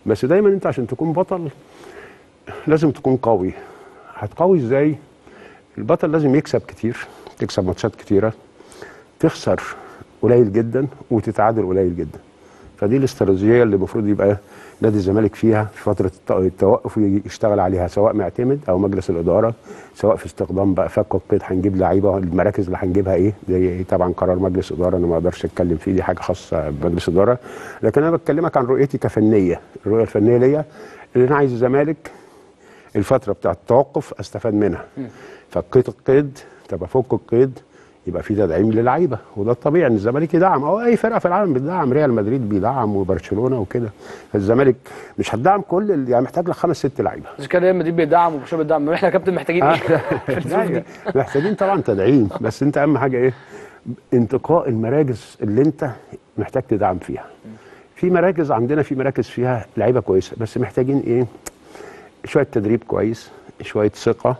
بس دايما انت عشان تكون بطل لازم تكون قوي هتقوي ازاي البطل لازم يكسب كتير تكسب ماتشات كتيره تخسر قليل جدا وتتعادل قليل جدا فدي الاستراتيجيه اللي المفروض يبقى نادي الزمالك فيها في فتره الت- التوقف يشتغل عليها سواء معتمد او مجلس الاداره سواء في استخدام بقى فك القيد هنجيب لعيبه المراكز اللي هنجيبها ايه زي طبعا قرار مجلس اداره انا ما اقدرش اتكلم فيه دي حاجه خاصه بمجلس اداره لكن انا بكلمك عن رؤيتي كفنيه الرؤيه الفنيه ليا اللي انا عايز الزمالك الفتره بتاعه التوقف استفاد منها فكيت القيد طب افك القيد يبقى في تدعيم للعيبه وده الطبيعي ان الزمالك يدعم او اي فرقه في العالم بتدعم ريال مدريد بيدعم وبرشلونه وكده الزمالك مش هتدعم كل ال- يعني محتاج لك خمس ست لعيبه اذا كان ريال مدريد بيدعم وبرشلونه بيدعم احنا يا كابتن محتاجين ايه في لا، الظروف دي محتاجين طبعا تدعيم بس انت اهم حاجه ايه انتقاء المراكز اللي انت محتاج تدعم فيها في مراكز عندنا في مراكز فيها لعيبه كويسه بس محتاجين ايه شويه تدريب كويس شويه ثقه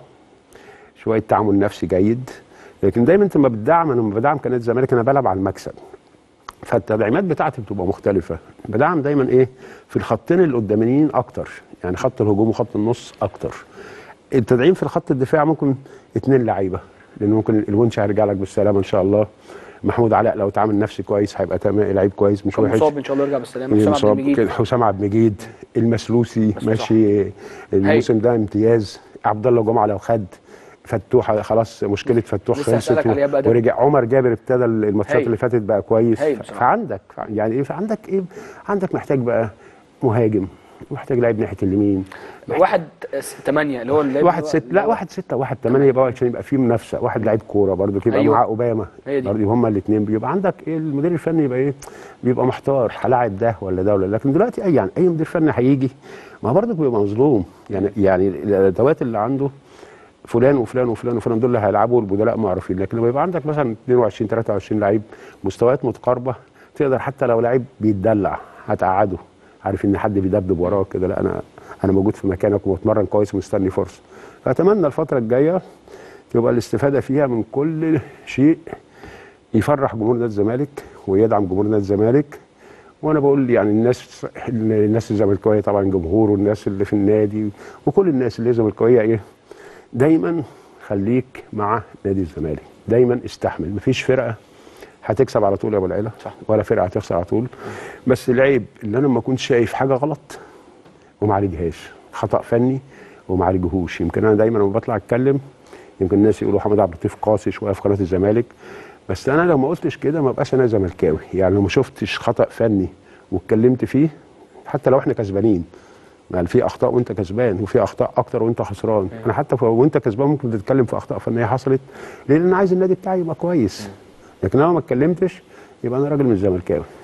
شويه تعامل نفسي جيد لكن دايما انت لما بتدعم انا لما بدعم كنادي الزمالك انا بلعب على المكسب فالتدعيمات بتاعتي بتبقى مختلفه بدعم دايما ايه في الخطين القدامانيين اكتر يعني خط الهجوم وخط النص اكتر التدعيم في الخط الدفاع ممكن اتنين لعيبه لان ممكن الونش هيرجع لك بالسلامه ان شاء الله محمود علاء لو اتعامل نفسي كويس هيبقى تمام لعيب كويس مش كان وحش مصاب ان شاء الله يرجع بالسلامه حسام عبد مصاب المجيد كده حسام عبد المجيد المسلوسي صح. ماشي الموسم ده امتياز عبد الله جمعه لو خد فتوح خلاص مشكله فتوح لسه هسألك عليها بقى ده. ورجع عمر جابر ابتدى الماتشات هايل. اللي فاتت بقى كويس هايل ف- بصراحة. فعندك يعني ايه فعندك ايه عندك محتاج بقى مهاجم محتاج لاعب ناحيه اليمين واحد ثمانية اللي هو اللي واحد ست لا واحد ستة واحد ثمانية يبقى عشان يبقى فيه منافسة واحد لعيب كورة برضه يبقى أيوة. معاه أوباما هي دي. برضه هما الاثنين بيبقى عندك ايه المدير الفني يبقى ايه بيبقى محتار هلاعب ده ولا ده ولا ده. لكن دلوقتي اي يعني اي مدير فني هيجي ما برضه بيبقى مظلوم يعني يعني الادوات اللي عنده فلان وفلان وفلان وفلان دول اللي هيلعبوا البدلاء معروفين لكن لما يبقى عندك مثلا 22 23 لعيب مستويات متقاربه تقدر حتى لو لعيب بيتدلع هتقعده عارف ان حد بيدبدب وراه كده لا انا انا موجود في مكانك وبتمرن كويس ومستني فرصه فاتمنى الفتره الجايه تبقى الاستفاده فيها من كل شيء يفرح جمهور نادي الزمالك ويدعم جمهور نادي الزمالك وانا بقول يعني الناس الناس الزملكاويه طبعا جمهور والناس اللي في النادي وكل الناس اللي زملكاويه ايه دايما خليك مع نادي الزمالك دايما استحمل مفيش فرقه هتكسب على طول يا ابو العيله صح. ولا فرقه هتخسر على طول بس العيب اللي انا لما اكون شايف حاجه غلط وما عالجهاش خطا فني وما عالجهوش يمكن انا دايما لما بطلع اتكلم يمكن الناس يقولوا حماد عبد اللطيف قاسي شويه في قناه الزمالك بس انا لو ما قلتش كده ما بقاش انا زملكاوي يعني لو ما شفتش خطا فني واتكلمت فيه حتى لو احنا كسبانين ما في اخطاء وانت كسبان وفي اخطاء اكتر وانت خسران انا حتى ف- وانت كسبان ممكن تتكلم في اخطاء فنيه حصلت لان انا عايز النادي بتاعي يبقى كويس لكن انا لو ما اتكلمتش يبقى انا راجل مش زملكاوي